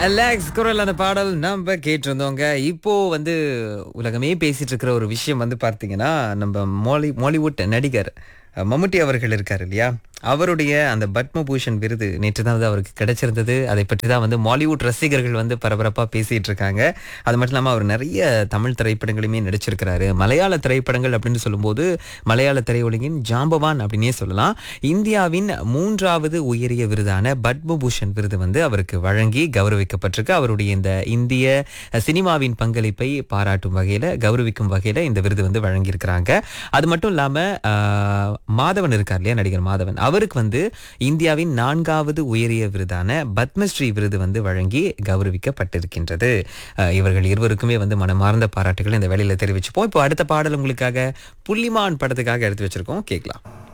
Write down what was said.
Alex குரல் அந்த பாடல் நம்ம கேட்டிருந்தோங்க இப்போ வந்து உலகமே பேசிட்டு இருக்கிற ஒரு விஷயம் வந்து பார்த்தீங்கன்னா நம்ம மாலி மாலிவுட் நடிகர் அஹ், மம்முட்டி அவர்கள் இருக்காரு இல்லையா அவருடைய அந்த பத்மபூஷன் விருது நேற்று தான் வந்து அவருக்கு கிடைச்சிருந்தது அதை பற்றி தான் வந்து மாலிவுட் ரசிகர்கள் வந்து பரபரப்பாக பேசிட்டு இருக்காங்க அது மட்டும் இல்லாமல் அவர் நிறைய தமிழ் திரைப்படங்களுமே நடிச்சிருக்கிறாரு மலையாள திரைப்படங்கள் அப்படின்னு சொல்லும்போது மலையாள திரையுலகின் ஜாம்பவான் அப்படின்னே சொல்லலாம் இந்தியாவின் மூன்றாவது உயரிய விருதான பத்மபூஷன் விருது வந்து அவருக்கு வழங்கி கௌரவிக்கப்பட்டிருக்கு அவருடைய இந்த இந்திய சினிமாவின் பங்களிப்பை பாராட்டும் வகையில் கௌரவிக்கும் வகையில் இந்த விருது வந்து வழங்கியிருக்கிறாங்க அது மட்டும் இல்லாமல் மாதவன் இருக்கார் இல்லையா நடிகர் மாதவன் அவருக்கு வந்து இந்தியாவின் நான்காவது உயரிய விருதான பத்மஸ்ரீ விருது வந்து வழங்கி கௌரவிக்கப்பட்டிருக்கின்றது அஹ், இவர்கள் இருவருக்குமே வந்து மனமார்ந்த பாராட்டுகளை இந்த வேலையில தெரிவிச்சுப்போம் இப்போ அடுத்த பாடல் உங்களுக்காக புள்ளிமான் படத்துக்காக எடுத்து வச்சிருக்கோம் கேட்கலாம்